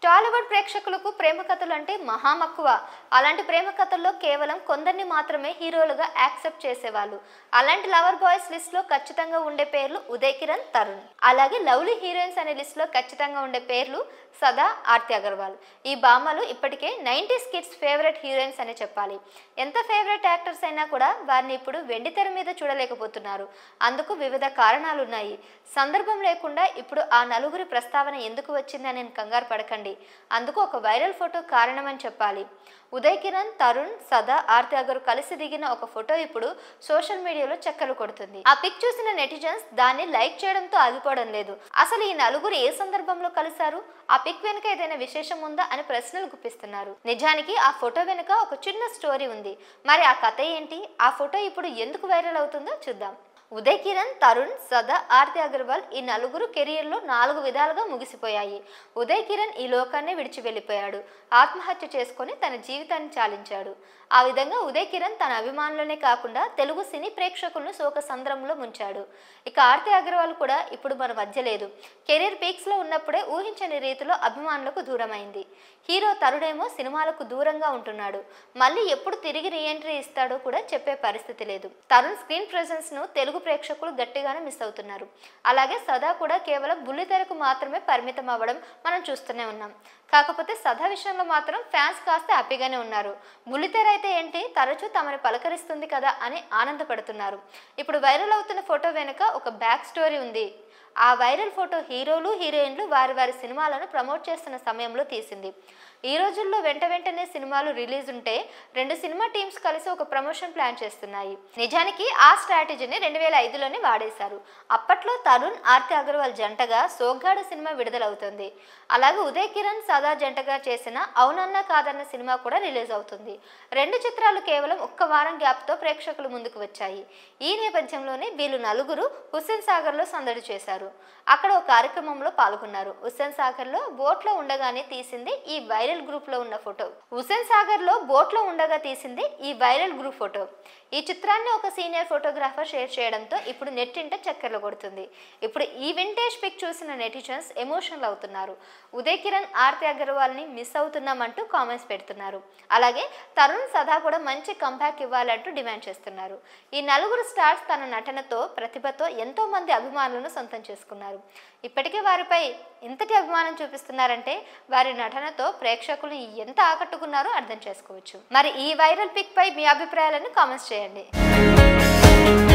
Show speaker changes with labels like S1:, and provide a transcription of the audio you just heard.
S1: టాలీవుడ్ ప్రేక్షకులకు ప్రేమ కథలు అంటే మహామక్కువ అలాంటి ప్రేమ కథల్లో కేవలం కొందరిని మాత్రమే హీరోలుగా యాక్సెప్ట్ చేసేవాళ్ళు అలాంటి లవర్ బాయ్స్ లిస్ట్ లో ఖచ్చితంగా ఉండే పేర్లు ఉదయ్ కిరణ్ తరుణ్ అలాగే లవ్లీ హీరోయిన్స్ అనే లిస్ట్ లో ఖచ్చితంగా ఉండే పేర్లు సదా ఆర్తి అగర్వాల్ ఈ బామ్మలు ఇప్పటికే నైంటీస్ కిడ్స్ ఫేవరెట్ హీరోయిన్స్ అని చెప్పాలి ఎంత ఫేవరెట్ యాక్టర్స్ అయినా కూడా వారిని ఇప్పుడు వెండి తెర మీద చూడలేకపోతున్నారు అందుకు వివిధ కారణాలు ఉన్నాయి సందర్భం లేకుండా ఇప్పుడు ఆ నలుగురి ప్రస్తావన ఎందుకు వచ్చిందని నేను కంగారు పడకండి అందుకు ఒక వైరల్ ఫోటో కారణమని చెప్పాలి ఉదయ్ కిరణ్ తరుణ్ సదా ఆర్తి అగరు కలిసి దిగిన ఒక ఫోటో ఇప్పుడు సోషల్ మీడియాలో చక్కర్లు కొడుతుంది ఆ పిక్ చూసిన నెటిజన్స్ దాన్ని లైక్ చేయడంతో ఆగిపోవడం లేదు అసలు ఈ నలుగురు ఏ సందర్భంలో కలిశారు ఆ పిక్ వెనుక ఏదైనా విశేషం ఉందా అని ప్రశ్నలు గుప్పిస్తున్నారు నిజానికి ఆ ఫోటో వెనుక ఒక చిన్న స్టోరీ ఉంది మరి ఆ కథ ఏంటి ఆ ఫోటో ఇప్పుడు ఎందుకు వైరల్ అవుతుందో చూద్దాం ఉదయ్ కిరణ్ తరుణ్ సదా ఆర్తి అగర్వాల్ ఈ నలుగురు కెరియర్లో నాలుగు విధాలుగా ముగిసిపోయాయి ఉదయ్ కిరణ్ ఈ లోకాన్ని విడిచి వెళ్ళిపోయాడు ఆత్మహత్య చేసుకొని తన జీవితాన్ని చాలించాడు ఆ విధంగా ఉదయ్ కిరణ్ తన అభిమానులనే కాకుండా తెలుగు సినీ ప్రేక్షకులను శోక సంద్రంలో ముంచాడు ఇక ఆర్తి అగర్వాల్ కూడా ఇప్పుడు మన మధ్య లేదు కెరీర్ పీక్స్లో ఉన్నప్పుడే ఊహించని రీతిలో అభిమానులకు దూరమైంది హీరో తరుణేమో సినిమాలకు దూరంగా ఉంటున్నాడు మళ్ళీ ఎప్పుడు తిరిగి రీఎంట్రీ ఇస్తాడో కూడా చెప్పే పరిస్థితి లేదు తరుణ్ స్క్రీన్ ప్రెజెన్స్ ను తెలుగు ప్రేక్షకులు గట్టిగానే మిస్ అవుతున్నారు అలాగే సదా కూడా కేవలం బుల్లితెరకు మాత్రమే పరిమితం అవ్వడం మనం చూస్తూనే ఉన్నాం కాకపోతే సదా విషయంలో మాత్రం ఫ్యాన్స్ కాస్త హ్యాపీగానే ఉన్నారు బుల్లితెర అయితే ఏంటి తరచూ తమని పలకరిస్తుంది కదా అని ఆనందపడుతున్నారు ఇప్పుడు వైరల్ అవుతున్న ఫోటో వెనుక ఒక బ్యాక్ స్టోరీ ఉంది ఆ వైరల్ ఫోటో హీరోలు హీరోయిన్లు వారి వారి సినిమాలను ప్రమోట్ చేస్తున్న సమయంలో తీసింది ఈ రోజుల్లో వెంట వెంటనే సినిమాలు రిలీజ్ ఉంటే రెండు సినిమా టీమ్స్ కలిసి ఒక ప్రమోషన్ ప్లాన్ చేస్తున్నాయి నిజానికి ఆ స్ట్రాటజీని రెండు వేల ఐదులోనే వాడేశారు అప్పట్లో తరుణ్ ఆర్తి అగర్వాల్ జంటగా సోగ్గాడు సినిమా విడుదలవుతుంది అలాగే ఉదయ్ కిరణ్ సదా జంటగా చేసిన అవునన్నా కాదన్న సినిమా కూడా రిలీజ్ అవుతుంది రెండు చిత్రాలు కేవలం ఒక్క వారం గ్యాప్తో ప్రేక్షకుల ముందుకు వచ్చాయి ఈ నేపథ్యంలోనే వీళ్ళు నలుగురు హుస్సేన్ సాగర్లో సందడి చేశారు అక్కడ ఒక కార్యక్రమంలో పాల్గొన్నారు హుస్సేన్ సాగర్లో బోట్లో ఉండగానే తీసింది ఈ వైరల్ గ్రూప్లో ఉన్న ఫోటో హుస్సేన్ సాగర్లో బోట్లో ఉండగా తీసింది ఈ వైరల్ గ్రూప్ ఫోటో ఈ చిత్రాన్ని ఒక సీనియర్ ఫోటోగ్రాఫర్ షేర్ చేయడంతో ఇప్పుడు నెట్టింట చక్కర్లు కొడుతుంది ఇప్పుడు ఈ వింటేజ్ పిక్ చూసిన నెటిజన్స్ ఎమోషనల్ అవుతున్నారు ఉదయ్ కిరణ్ ఆర్తి అగర్వాల్ని మిస్ అవుతున్నామంటూ కామెంట్స్ పెడుతున్నారు అలాగే తరుణ్ సదా కూడా మంచి కంబ్యాక్ ఇవ్వాలంటూ డిమాండ్ చేస్తున్నారు ఈ నలుగురు స్టార్స్ తన నటనతో ప్రతిభతో ఎంతో మంది అభిమానులను సొంతం చేసుకున్నారు ఇప్పటికే వారిపై ఇంతటి అభిమానం చూపిస్తున్నారంటే వారి నటనతో ప్రేక్షకులు ఎంత ఆకట్టుకున్నారో అర్థం చేసుకోవచ్చు మరి ఈ వైరల్ పిక్ పై మీ అభిప్రాయాలను కామెంట్స్ చేయండి